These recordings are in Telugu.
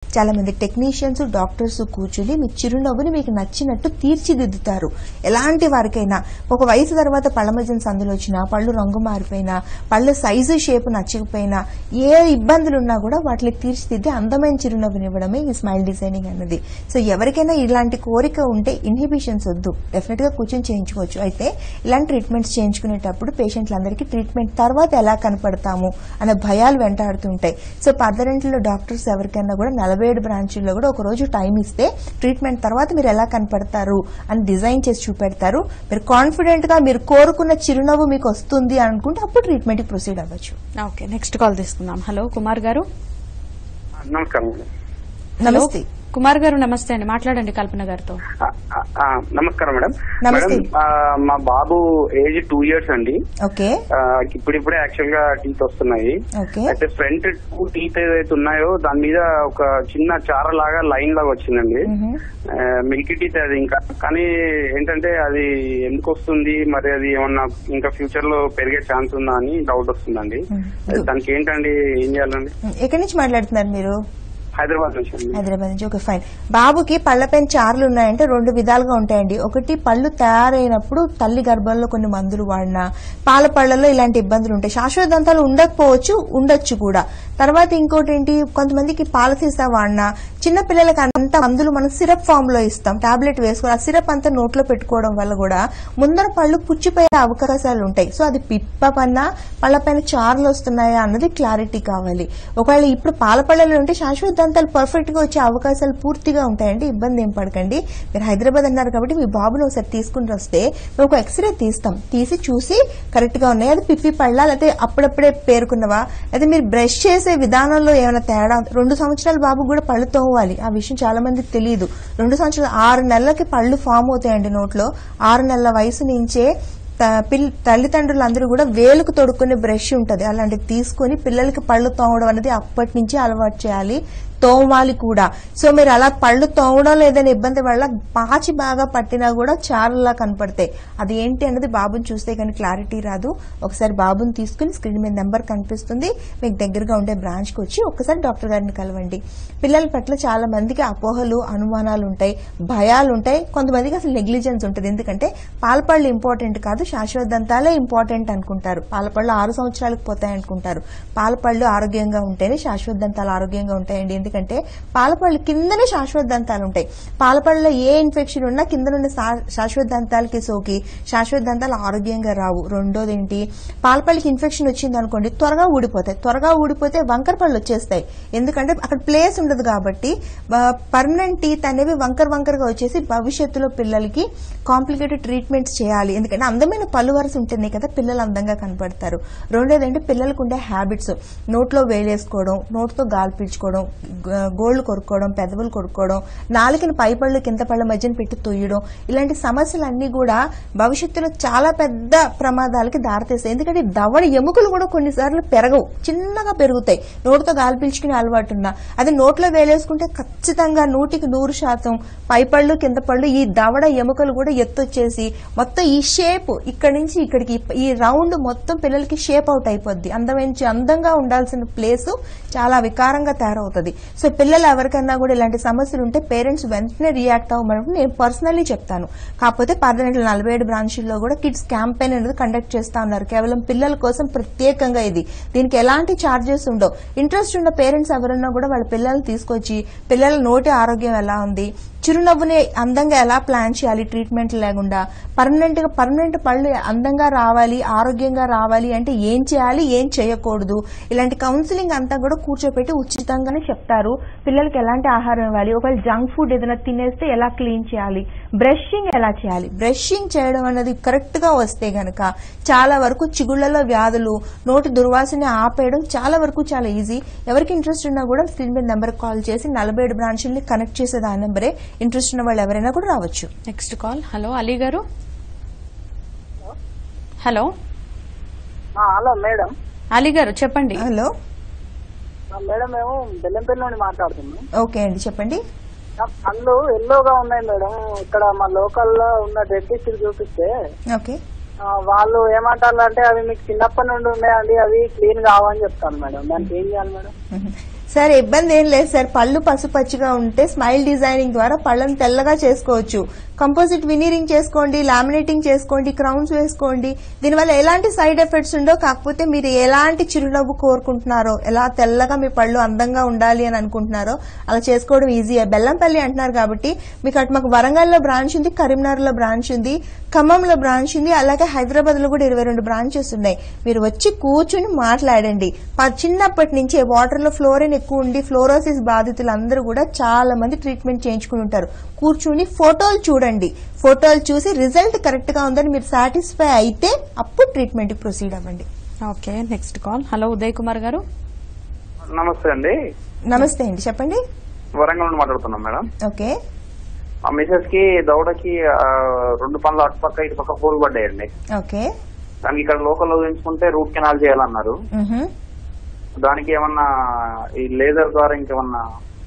చాలా మంది టెక్నీషియన్స్ డాక్టర్స్ కూర్చుని మీ చిరునవ్వుని మీకు నచ్చినట్టు తీర్చిదిద్దుతారు ఎలాంటి వారికైనా ఒక వయసు తర్వాత పళ్ళ మధ్యన సందులు వచ్చినా పళ్ళు రంగు మారిపోయినా పళ్ళ సైజు షేప్ నచ్చకపోయినా ఏ ఇబ్బందులు ఉన్నా కూడా వాటిని తీర్చిదిద్ది అందమైన చిరునవ్వుని ఇవ్వడమే ఈ స్మైల్ డిజైనింగ్ అన్నది సో ఎవరికైనా ఇలాంటి కోరిక ఉంటే ఇన్హిబిషన్స్ వద్దు డెఫినెట్ గా కూర్చొని చేయించుకోవచ్చు అయితే ఇలాంటి ట్రీట్మెంట్స్ చేయించుకునేటప్పుడు పేషెంట్లందరికీ ట్రీట్మెంట్ తర్వాత ఎలా కనపడతాము అనే భయాలు వెంటాడుతుంటాయి సో పర్దరెంట్లో డాక్టర్స్ ఎవరికైనా కూడా నలభై ఏడు బ్రాంచుల్లో కూడా ఒక రోజు టైం ఇస్తే ట్రీట్మెంట్ తర్వాత మీరు ఎలా కనపడతారు అని డిజైన్ చేసి చూపెడతారు మీరు కాన్ఫిడెంట్ గా మీరు కోరుకున్న చిరునవ్వు మీకు వస్తుంది అనుకుంటే అప్పుడు ట్రీట్మెంట్ ప్రొసీడ్ అవ్వచ్చు ఓకే నెక్స్ట్ కాల్ తీసుకుందాం హలో కుమార్ గారు నమస్కారం మేడం నమస్తే కుమార్ గారు నమస్తే అండి మాట్లాడండి కల్పన గారితో ఆ, ఆ, ఆ, నమస్కారం మేడం నమస్తే. మేడం ఆ, మా బాబు ఏజ్ టూ ఇయర్స్ అండి ఓకే ఆ, ఇప్పుడిప్పుడే యాక్చువల్ గా టీత్ వస్తున్నాయి ఓకే అయితే ఫ్రంట్ టూ టీత్ ఏదైతే ఉన్నాయో దాని మీద ఒక చిన్న చార లాగా లైన్ లాగా వచ్చిందండి మ్హూ. మిల్కీ టీత్ అది ఇంకా కానీ ఏంటంటే అది ఎందుకు వస్తుంది మరి అది ఏమన్నా ఇంకా ఫ్యూచర్ లో పెరిగే ఛాన్స్ ఉందా అని డౌట్ వస్తుందండి మ్మ్. అది దానికి ఏంటండి ఏం చేయాలండి ఎక్కడి నుంచి మాట్లాడుతున్నారు మీరు హైదరాబాద్ నుంచి అండి హైదరాబాద్ నుంచి ఓకే ఫైన్ బాబుకి పళ్ళపైన చార్లు ఉన్నాయంటే రెండు విధాలుగా ఉంటాయండి ఒకటి పళ్ళు తయారైనప్పుడు తల్లి గర్భంలో కొన్ని మందులు వాడినా పాల పళ్ళలో ఇలాంటి ఇబ్బందులు ఉంటాయి శాశ్వత దంతాలు ఉండకపోవచ్చు ఉండొచ్చు కూడా తర్వాత ఇంకోటి ఏంటి కొంతమందికి పాల సీసా వాడినా చిన్న పిల్లలకి అంత మందులు మనం సిరప్ ఫామ్ లో ఇస్తాం టాబ్లెట్ వేసుకుని ఆ సిరప్ అంతా నోట్లో పెట్టుకోవడం వల్ల కూడా ముందర పళ్ళు పుచ్చిపోయే అవకాశాలు ఉంటాయి సో అది పిప్ప పన్నా పళ్ళపైన చార్లు వస్తున్నాయా అన్నది క్లారిటీ కావాలి ఒకవేళ ఇప్పుడు పాల పళ్ళలో ఉంటే శాశ్వత దంతాలు పర్ఫెక్ట్ గా వచ్చే అవకాశాలు పూర్తిగా ఉంటాయండి ఇబ్బంది ఏం పడకండి మీరు హైదరాబాద్ అన్నారు కాబట్టి మీ బాబుని ఒకసారి తీసుకుని వస్తే మేము ఒక ఎక్స్రే తీస్తాం తీసి చూసి కరెక్ట్ గా ఉన్నాయి అది పిప్పి పళ్ళా లేకపోతే అప్పుడప్పుడే పేరుకున్నవా అయితే మీరు బ్రష్ చేసే విధానంలో ఏమైనా తేడా రెండు సంవత్సరాల బాబు కూడా పళ్ళు తోవాలి ఆ విషయం చాలా మందికి తెలియదు రెండు సంవత్సరాలు ఆరు నెలలకి పళ్ళు ఫామ్ అవుతాయండి నోట్లో ఆరు నెలల వయసు నుంచే త- పిల్- తల్లిదండ్రులందరూ కూడా వేలుకు తొడుక్కునే బ్రష్ ఉంటది అలాంటిది తీసుకొని పిల్లలకి పళ్ళు తోమడం అనేది అప్పటి నుంచి అలవాటు చేయాలి తోమాలి కూడా సో మీరు అలా పళ్ళు తోమడం లేదని ఇబ్బంది వల్ల పాచి బాగా పట్టినా కూడా చారులా కనపడతాయి అది ఏంటి అన్నది బాబుని చూస్తే కానీ క్లారిటీ రాదు ఒకసారి బాబుని తీసుకుని స్క్రీన్ మీద నెంబర్ కనిపిస్తుంది మీకు దగ్గరగా ఉండే బ్రాంచ్ కి వచ్చి ఒకసారి డాక్టర్ గారిని కలవండి పిల్లల పట్ల చాలా మందికి అపోహలు అనుమానాలు ఉంటాయి భయాలు ఉంటాయి కొంతమందికి అసలు నెగ్లిజెన్స్ ఉంటుంది ఎందుకంటే పాలపళ్ళు ఇంపార్టెంట్ కాదు శాశ్వత దంతాలే ఇంపార్టెంట్ అనుకుంటారు పాలపళ్ళు ఆరు సంవత్సరాలకు పోతాయి అనుకుంటారు పాలపళ్ళు ఆరోగ్యంగా ఉంటేనే శాశ్వత దంతాలు ఆరోగ్యంగా ఉంటాయండి ఎందుకంటే పాలపళ్ళు కిందనే శాశ్వత దంతాలు ఉంటాయి పాలపళ్ళలో ఏ ఇన్ఫెక్షన్ ఉన్నా కిందనున్న శా- శాశ్వత దంతాలకి సోకి శాశ్వత దంతాలు ఆరోగ్యంగా రావు రెండోది ఏంటి పాలపళ్ళకి ఇన్ఫెక్షన్ వచ్చింది అనుకోండి త్వరగా ఊడిపోతాయి త్వరగా ఊడిపోతే వంకర పళ్ళు వచ్చేస్తాయి ఎందుకంటే అక్కడ ప్లేస్ ఉండదు కాబట్టి పర్మనెంట్ టీత్ అనేవి వంకర్ వంకరగా వచ్చేసి భవిష్యత్తులో పిల్లలకి కాంప్లికేటెడ్ ట్రీట్మెంట్స్ చేయాలి ఎందుకంటే అందమైన పళ్ళు వరుస ఉంటేనే కదా పిల్లలు అందంగా కనపడతారు రెండోది ఏంటి పిల్లలకు ఉండే హ్యాబిట్స్ నోట్లో వేలేసుకోవడం నోటితో గాలి పీల్చుకోవడం గ- గోళ్లు కొరుక్కోవడం పెదవులు కొరుక్కోవడం నాలుకని పై పళ్ళు కింద పళ్ళ మధ్యన పెట్టి తొయ్యడం ఇలాంటి సమస్యలన్నీ కూడా భవిష్యత్తులో చాలా పెద్ద ప్రమాదాలకి దారితీస్తాయి ఎందుకంటే దవడ ఎముకలు కూడా కొన్నిసార్లు పెరగవు చిన్నగా పెరుగుతాయి నోటితో గాలి పీల్చుకునే అలవాటు ఉన్నా అది నోట్లో వేలేసుకుంటే ఖచ్చితంగా నూటికి నూరు శాతం పై పళ్ళు కింద పళ్ళు ఈ దవడ ఎముకలు కూడా ఎత్తొచ్చేసి మొత్తం ఈ షేప్ ఇక్కడి నుంచి ఇక్కడికి ఈ రౌండ్ మొత్తం పిల్లలకి షేప్ అవుట్ అయిపోద్ది అందమైన అందంగా ఉండాల్సిన ప్లేస్ చాలా వికారంగా తయారవుతుంది సో పిల్లలు ఎవరికన్నా కూడా ఇలాంటి సమస్యలు ఉంటే పేరెంట్స్ వెంటనే రియాక్ట్ అవ్వమని నేను పర్సనల్లీ చెప్తాను కాకపోతే పర్దనెంట్ల నలభై ఏడు బ్రాంచుల్లో కూడా కిడ్స్ క్యాంపెయిన్ అనేది కండక్ట్ చేస్తా ఉన్నారు కేవలం పిల్లల కోసం ప్రత్యేకంగా ఇది దీనికి ఎలాంటి ఛార్జెస్ ఉండవు ఇంట్రెస్ట్ ఉన్న పేరెంట్స్ ఎవరన్నా కూడా వాళ్ళ పిల్లల్ని తీసుకొచ్చి పిల్లల నోటి ఆరోగ్యం ఎలా ఉంది చిరునవ్వుని అందంగా ఎలా ప్లాన్ చేయాలి ట్రీట్మెంట్ లేకుండా పర్మనెంట్ గా పర్మనెంట్ పళ్ళు అందంగా రావాలి ఆరోగ్యంగా రావాలి అంటే ఏం చేయాలి ఏం చేయకూడదు ఇలాంటి కౌన్సిలింగ్ అంతా కూడా కూర్చోపెట్టి ఉచితంగానే చెప్తారు పిల్లలకి ఎలాంటి ఆహారం ఇవ్వాలి ఒకవేళ జంక్ ఫుడ్ ఏదైనా తినేస్తే ఎలా క్లీన్ చేయాలి బ్రషింగ్ ఎలా చేయాలి బ్రషింగ్ చేయడం అనేది కరెక్ట్ గా వస్తే గనక చాలా వరకు చిగుళ్లలో వ్యాధులు నోటి దుర్వాసన ఆపేయడం చాలా వరకు చాలా ఈజీ ఎవరికి ఇంట్రెస్ట్ ఉన్నా కూడా స్క్రీన్ మీద నెంబర్ కాల్ చేసి నలభై ఏడు బ్రాంచుల్ని కనెక్ట్ చేసే దాని నెంబరే ఇంట్రెస్ట్ ఉన్న వాళ్ళు ఎవరైనా కూడా రావచ్చు నెక్స్ట్ కాల్ హలో అలీ గారు హలో ఆ, హలో మేడం అలీ గారు చెప్పండి హలో ఆ, మేడం మేము బెల్లంపల్లి నుండి మాట్లాడుతున్నాం ఓకే అండి చెప్పండి నా పళ్ళు ఎల్లోగా ఉన్నాయి మేడం ఇక్కడ మా లోకల్ లో ఉన్న డెంటిస్ట్ చూపిస్తే ఓకే ఆ, వాళ్ళు ఏమంటారు అంటే అవి మీకు చిన్నప్పటి నుండి ఉన్నాయండి అవి క్లీన్ కావని చెప్తాను మేడం దానికి ఏం చేయాలి మేడం సార్ ఇబ్బంది ఏం లేదు సార్ పళ్ళు పసుపచ్చిగా ఉంటే స్మైల్ డిజైనింగ్ ద్వారా పళ్ళను తెల్లగా చేసుకోవచ్చు కంపోజిట్ వినీరింగ్ చేసుకోండి లామినేటింగ్ చేసుకోండి క్రౌన్స్ వేసుకోండి దీనివల్ల ఎలాంటి సైడ్ ఎఫెక్ట్స్ ఉండో కాకపోతే మీరు ఎలాంటి చిరునవ్వు కోరుకుంటున్నారో ఎలా తెల్లగా మీ పళ్ళు అందంగా ఉండాలి అని అనుకుంటున్నారో అలా చేసుకోవడం ఈజీ బెల్లంపల్లి అంటున్నారు కాబట్టి మీకు అటు మాకు వరంగల్లో బ్రాంచ్ ఉంది కరీంనగర్లో బ్రాంచ్ ఉంది ఖమ్మంలో బ్రాంచ్ ఉంది అలాగే హైదరాబాద్ లో కూడా ఇరవై రెండు బ్రాంచెస్ ఉన్నాయి మీరు వచ్చి కూర్చుని మాట్లాడండి ప- చిన్నప్పటి నుంచే వాటర్ లో ఫ్లోరిన్ ఎక్కువ ఉండి ఫ్లోరోసిస్ బాధితులు అందరూ కూడా చాలా మంది ట్రీట్మెంట్ చేయించుకుని ఉంటారు కూర్చుని ఫోటోలు చూడండి ఫోటోలు చూసి రిజల్ట్ కరెక్ట్ గా ఉందని మీరు సాటిస్ఫై అయితే అప్పుడు ట్రీట్మెంట్ ప్రొసీడ్ అవ్వండి okay next call hello Uday Kumar గారు నమస్తే అండి నమస్తే అండి చెప్పండి వరంగల్ నుండి మాట్లాడుతున్నాం మేడం ఓకే మా మిసెస్ కి దౌడకి ఆ, రెండు పనులు అటు పక్క ఇటు పక్క హోల్ పడ్డాయండి ఓకే దానికి ఇక్కడ లోకల్ ఉంచుకుంటే రూట్ కెనాల్ చేయాలన్నారు మ్హూ. దానికి ఏమన్నా ఈ లేజర్ ద్వారా ఇంకేమన్నా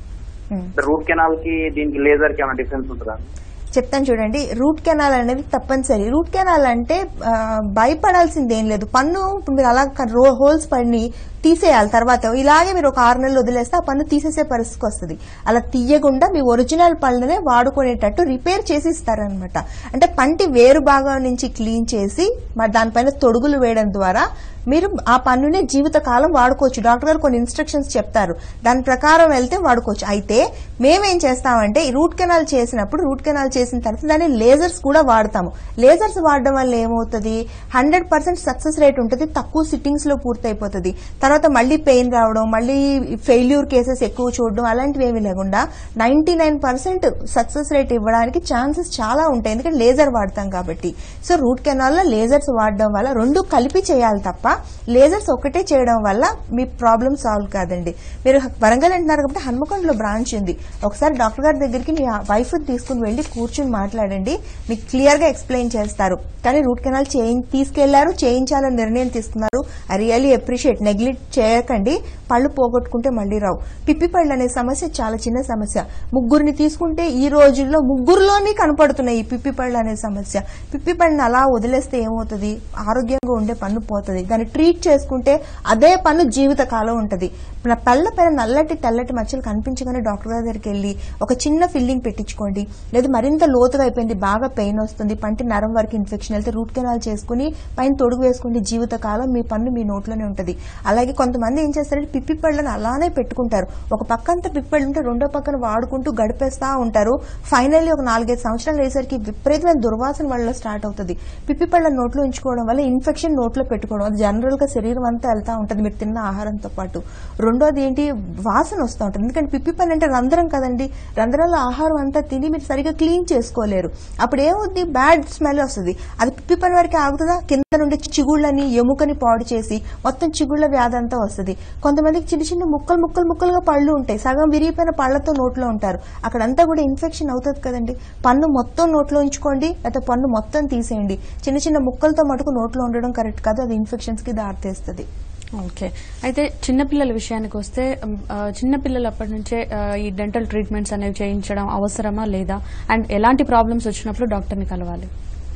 మ్. రూట్ కెనాల్ కి దీనికి లేజర్ కి ఏమైనా డిఫరెన్స్ ఉంటుందా చెప్తాను చూడండి రూట్ కెనాల్ అనేది తప్పనిసరి రూట్ కెనాల్ అంటే ఆ, భయపడాల్సింది ఏం లేదు పన్ను ఇప్పుడు మీరు అలా క- రో- హోల్స్ పడిని తీసేయాలి తర్వాత ఇలాగే మీరు ఒక ఆరు నెలలు వదిలేస్తే ఆ పన్ను తీసేసే పరిస్థితికి వస్తుంది అలా తీయకుండా మీ ఒరిజినల్ పళ్ళనే వాడుకునేటట్టు రిపేర్ చేసి ఇస్తారనమాట అంటే పంటి వేరు భాగం నుంచి క్లీన్ చేసి మరి దానిపైన తొడుగులు వేయడం ద్వారా మీరు ఆ పన్నుని జీవితకాలం వాడుకోవచ్చు డాక్టర్ గారు కొన్ని ఇన్స్ట్రక్షన్స్ చెప్తారు దాని ప్రకారం వెళ్తే వాడుకోవచ్చు అయితే మేమేం చేస్తామంటే ఈ రూట్ కెనాల్ చేసినప్పుడు రూట్ కెనాల్ చేసిన తర్వాత దాన్ని లేజర్స్ కూడా వాడతాము లేజర్స్ వాడడం వల్ల ఏమవుతుంది హండ్రెడ్ పర్సెంట్ సక్సెస్ రేట్ ఉంటుంది తక్కువ సిట్టింగ్స్ లో పూర్తయిపోతుంది తర్వాత మళ్ళీ పెయిన్ రావడం మళ్ళీ ఫెయిల్యూర్ కేసెస్ ఎక్కువ చూడడం అలాంటివి ఏమీ లేకుండా ninety nine percent success rate ఇవ్వడానికి ఛాన్సెస్ చాలా ఉంటాయి ఎందుకంటే లేజర్ వాడతాం కాబట్టి సో రూట్ కెనాల్ లో లేజర్స్ వాడడం వల్ల రెండు కలిపి చేయాలి తప్ప లేజర్స్ ఒకటే చేయడం వల్ల మీ ప్రాబ్లం సాల్వ్ కాదండి మీరు వరంగల్ అంటున్నారు కాబట్టి హన్మకొండలో బ్రాంచ్ ఉంది ఒకసారి డాక్టర్ గారి దగ్గరికి మీ వైఫ్ తీసుకుని వెళ్ళి కూర్చుని మాట్లాడండి మీకు క్లియర్ గా ఎక్స్ప్లెయిన్ చేస్తారు కానీ రూట్ కెనాల్ చేయి తీసుకెళ్లారు చేయించాలని నిర్ణయం తీసుకున్నారు ఐ రియల్లీ అప్రిషియేట్ నెగ్లెక్ట్ చేయకండి పళ్ళు పోగొట్టుకుంటే మళ్ళీ రావు పిప్పి పళ్ళు అనే సమస్య చాలా చిన్న సమస్య ముగ్గురిని తీసుకుంటే ఈ రోజుల్లో ముగ్గురులోనే కనపడుతున్నాయి ఈ పిప్పి పళ్ళు అనే సమస్య పిప్పి పళ్ళని అలా వదిలేస్తే ఏమవుతుంది ఆరోగ్యంగా ఉండే పన్ను పోతుంది దాన్ని ట్రీట్ చేసుకుంటే అదే పన్ను జీవితకాలం ఉంటది నా పళ్ళ పైన నల్లటి తెల్లటి మచ్చలు కనిపించగానే డాక్టర్ గారి దగ్గరికి వెళ్ళి ఒక చిన్న ఫిల్లింగ్ పెట్టించుకోండి లేదా మరింత లోతుగా అయిపోయింది బాగా పెయిన్ వస్తుంది పంటి నరం వరకు ఇన్ఫెక్షన్ వెళ్తే రూట్ కెనాల్ చేసుకుని పైన తొడుగు వేసుకోండి జీవితకాలం మీ పన్ను మీ నోట్లోనే ఉంటది అలాగే కొంతమంది ఏం చేస్తారంటే పిప్పి పళ్ళని అలానే పెట్టుకుంటారు ఒక పక్క అంతా పిప్పి పళ్ళు ఉంటే రెండో పక్కన వాడుకుంటూ గడిపేస్తా ఉంటారు ఫైనల్లీ ఒక నాలుగైదు సంవత్సరాలు అయ్యేసరికి విపరీతమైన దుర్వాసన వల్ల స్టార్ట్ అవుతుంది పిప్పి పళ్ళ నోట్లో ఉంచుకోవడం వల్ల ఇన్ఫెక్షన్ నోట్లో పెట్టుకోవడం అది జనరల్ గా శరీరం అంతా వెళ్తా ఉంటుంది మీరు తిన్న ఆహారంతో పాటు రెండోది ఏంటి వాసన వస్తూ ఉంటుంది ఎందుకంటే పిప్పి పళ్ళు అంటే రంధ్రం కదండి రంధ్రాల్లో ఆహారం అంతా తిని మీరు సరిగా క్లీన్ చేసుకోలేరు అప్పుడు ఏమవుద్ది బ్యాడ్ స్మెల్ వస్తుంది అది పిప్పి పని వరకు ఆగుతుందా కింద నుండి చిగుళ్ళని ఎముకని పాడు చేసి మొత్తం చిగుళ్ళ వ్యాధి అంతా వస్తుంది కొంతమందికి చిన్న చిన్న ముక్కలు ముక్కలు ముక్కలుగా పళ్ళు ఉంటాయి సగం విరిగిపోయిన పళ్ళతో నోట్లో ఉంటారు అక్కడంతా కూడా ఇన్ఫెక్షన్ అవుతుంది కదండి పన్ను మొత్తం నోట్లో ఉంచుకోండి లేకపోతే పన్ను మొత్తం తీసేయండి చిన్న చిన్న ముక్కలతో మటుకు నోట్లో ఉండడం కరెక్ట్ కాదు అది ఇన్ఫెక్షన్స్ కి దారితీస్తుంది ఓకే అయితే చిన్నపిల్లల విషయానికి వస్తే ఉమ్, ఆ, చిన్నపిల్లలు అప్పటి నుంచే ఆ, ఈ డెంటల్ ట్రీట్మెంట్స్ అనేవి చేయించడం అవసరమా లేదా అండ్ ఎలాంటి ప్రాబ్లమ్స్ వచ్చినప్పుడు డాక్టర్ని కలవాలి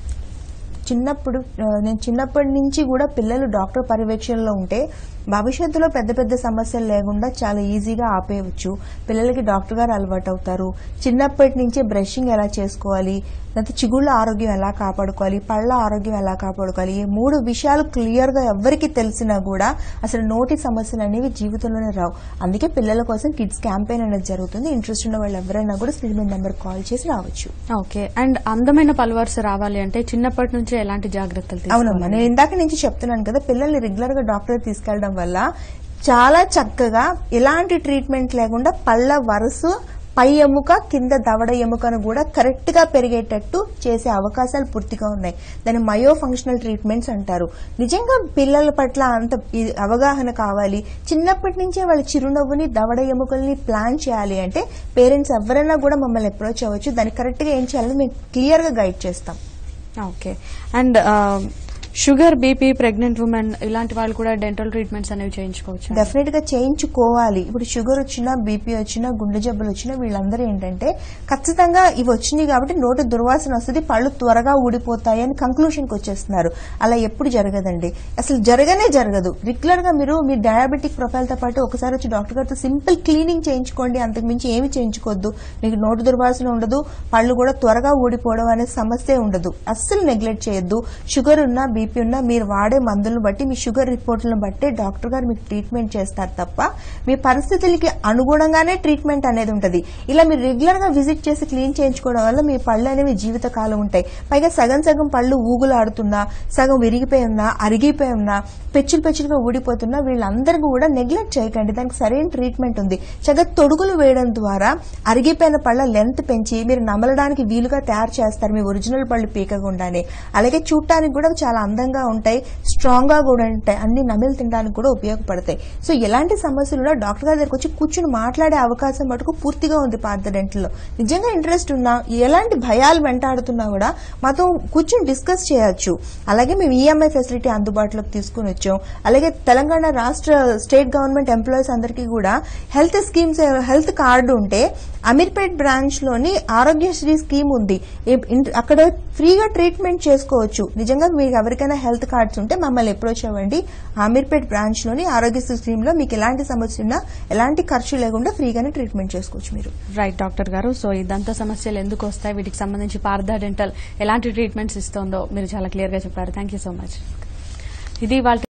చిన్నప్పుడు ఆ, నేను చిన్నప్పటి నుంచి కూడా పిల్లలు డాక్టర్ పర్యవేక్షణలో ఉంటే భవిష్యత్తులో పెద్ద పెద్ద సమస్యలు లేకుండా చాలా ఈజీగా ఆపేయవచ్చు పిల్లలకి డాక్టర్ గారు అలవాటు అవుతారు చిన్నప్పటి నుంచే బ్రషింగ్ ఎలా చేసుకోవాలి లేకపోతే చిగుళ్ళ ఆరోగ్యం ఎలా కాపాడుకోవాలి పళ్ళ ఆరోగ్యం ఎలా కాపాడుకోవాలి ఈ మూడు విషయాలు క్లియర్ గా ఎవరికి తెలిసినా కూడా అసలు నోటి సమస్యలు అనేవి జీవితంలోనే రావు అందుకే పిల్లల కోసం కిడ్స్ క్యాంపెయిన్ అనేది జరుగుతుంది ఇంట్రెస్ట్ ఉన్న వాళ్ళు ఎవరైనా కూడా స్క్రీన్ మీద నెంబర్ కాల్ చేసి రావచ్చు ఓకే అండ్ అందమైన పల్వర్స్ రావాలి అంటే చిన్నప్పటి నుంచే ఎలాంటి జాగ్రత్తలు అవునమ్మా తీసుకోవాలి నేను ఇందాక నుంచి చెప్తున్నాను కదా పిల్లల్ని రెగ్యులర్ గా డాక్టర్ తీసుకెళ్లడం వల్ల చాలా చక్కగా ఎలాంటి ట్రీట్మెంట్ లేకుండా పళ్ళ వరుస పై ఎముక కింద దవడ ఎముకను కూడా కరెక్ట్ గా పెరిగేటట్టు చేసే అవకాశాలు పూర్తిగా ఉన్నాయి దాన్ని మయో ఫంక్షనల్ ట్రీట్మెంట్స్ అంటారు నిజంగా పిల్లల పట్ల అంత ఈ అవగాహన కావాలి చిన్నప్పటి నుంచే వాళ్ళ చిరునవ్వుని దవడ ఎముకల్ని ప్లాన్ చేయాలి అంటే పేరెంట్స్ ఎవరైనా కూడా మమ్మల్ని అప్రోచ్ అవ్వచ్చు దాన్ని కరెక్ట్ గా ఏం చేయాలని మేము క్లియర్ గా గైడ్ చేస్తాం okay and sugar BP pregnant women ఇలాంటి వాళ్ళు కూడా డెంటల్ ట్రీట్మెంట్స్ అనేవి చేయించుకోవచ్చు డెఫినెట్ గా చేయించుకోవాలి ఇప్పుడు షుగర్ వచ్చినా బీపీ వచ్చినా గుండె జబ్బులు వచ్చినా వీళ్ళందరూ ఏంటంటే ఖచ్చితంగా ఇవి వచ్చినాయి కాబట్టి నోటి దుర్వాసన వస్తుంది పళ్ళు త్వరగా ఊడిపోతాయి అని కంక్లూషన్ కి వచ్చేస్తున్నారు అలా ఎప్పుడు జరగదండి అసలు జరగనే జరగదు రెగ్యులర్ గా మీరు మీ డయాబెటిక్ ప్రొఫైల్ తో పాటు ఒకసారి వచ్చి డాక్టర్ గారితో సింపుల్ క్లీనింగ్ చేయించుకోండి అంతకు మించి ఏమి చేయించుకోవద్దు మీకు నోటి దుర్వాసన ఉండదు పళ్ళు కూడా త్వరగా ఊడిపోవడం అనే సమస్య ఉండదు అస్సలు నెగ్లెక్ట్ చేయొద్దు షుగర్ ఉన్నా బీపీ ఉన్నా మీరు వాడే మందులను బట్టి మీ షుగర్ రిపోర్ట్లను బట్టి డాక్టర్ గారు మీకు ట్రీట్మెంట్ చేస్తారు తప్ప మీ పరిస్థితులకి అనుగుణంగానే ట్రీట్మెంట్ అనేది ఉంటుంది ఇలా మీరు రెగ్యులర్ గా విజిట్ చేసి క్లీన్ చేయించుకోవడం వల్ల మీ పళ్ళు అనేవి జీవితకాలం ఉంటాయి పైగా సగం సగం పళ్ళు ఊగులాడుతున్నా సగం విరిగిపోయి ఉన్నా అరిగిపోయి ఉన్నా పెచ్చులు పెచ్చులుగా ఊడిపోతున్నా వీళ్ళందరికీ కూడా నెగ్లెక్ట్ చేయకండి దానికి సరైన ట్రీట్మెంట్ ఉంది చక్కగా తొడుగులు వేయడం ద్వారా అరిగిపోయిన పళ్ళ లెంత్ పెంచి మీరు నమలడానికి వీలుగా తయారు చేస్తారు మీ ఒరిజినల్ పళ్ళు పీకకుండానే అలాగే చూడటానికి కూడా చాలా అందంగా ఉంటాయి స్ట్రాంగ్ గా కూడా ఉంటాయి అన్ని నమిలి తినడానికి కూడా ఉపయోగపడతాయి సో ఎలాంటి సమస్యలు ఉన్నా డాక్టర్ గారి దగ్గరకు వచ్చి కూర్చుని మాట్లాడే అవకాశం మటుకు పూర్తిగా ఉంది పాత డెంటల్లో నిజంగా ఇంట్రెస్ట్ ఉన్నా ఎలాంటి భయాలు వెంటాడుతున్నా కూడా మాతో కూర్చుని డిస్కస్ చేయొచ్చు అలాగే మేము ఈఎంఐ ఫెసిలిటీ అందుబాటులోకి తీసుకుని వచ్చాం అలాగే తెలంగాణ రాష్ట్ర స్టేట్ గవర్నమెంట్ ఎంప్లాయీస్ అందరికీ కూడా హెల్త్ స్కీమ్స్ హెల్త్ కార్డు ఉంటే అమీర్పేట్ బ్రాంచ్ లోని ఆరోగ్యశ్రీ స్కీమ్ ఉంది ఏ- ఇన్- అక్కడ ఫ్రీగా ట్రీట్మెంట్ చేసుకోవచ్చు నిజంగా మీకు ఎవరికైనా హెల్త్ కార్డ్స్ ఉంటే మమ్మల్ని అప్రోచ్ అవ్వండి అమీర్పేట్ బ్రాంచ్ లోని ఆరోగ్యశ్రీ స్కీమ్ లో మీకు ఎలాంటి సమస్య ఉన్నా ఎలాంటి ఖర్చు లేకుండా ఫ్రీగానే ట్రీట్మెంట్ చేసుకోవచ్చు మీరు రైట్ డాక్టర్ గారు సో ఈ దంత సమస్యలు ఎందుకు వస్తాయి వీటికి సంబంధించి పార్థ డెంటల్ ఎలాంటి ట్రీట్మెంట్స్ ఇస్తుందో మీరు చాలా క్లియర్ గా చెప్పారు థ్యాంక్ యూ సో మచ్ ఇది వాళ్ళ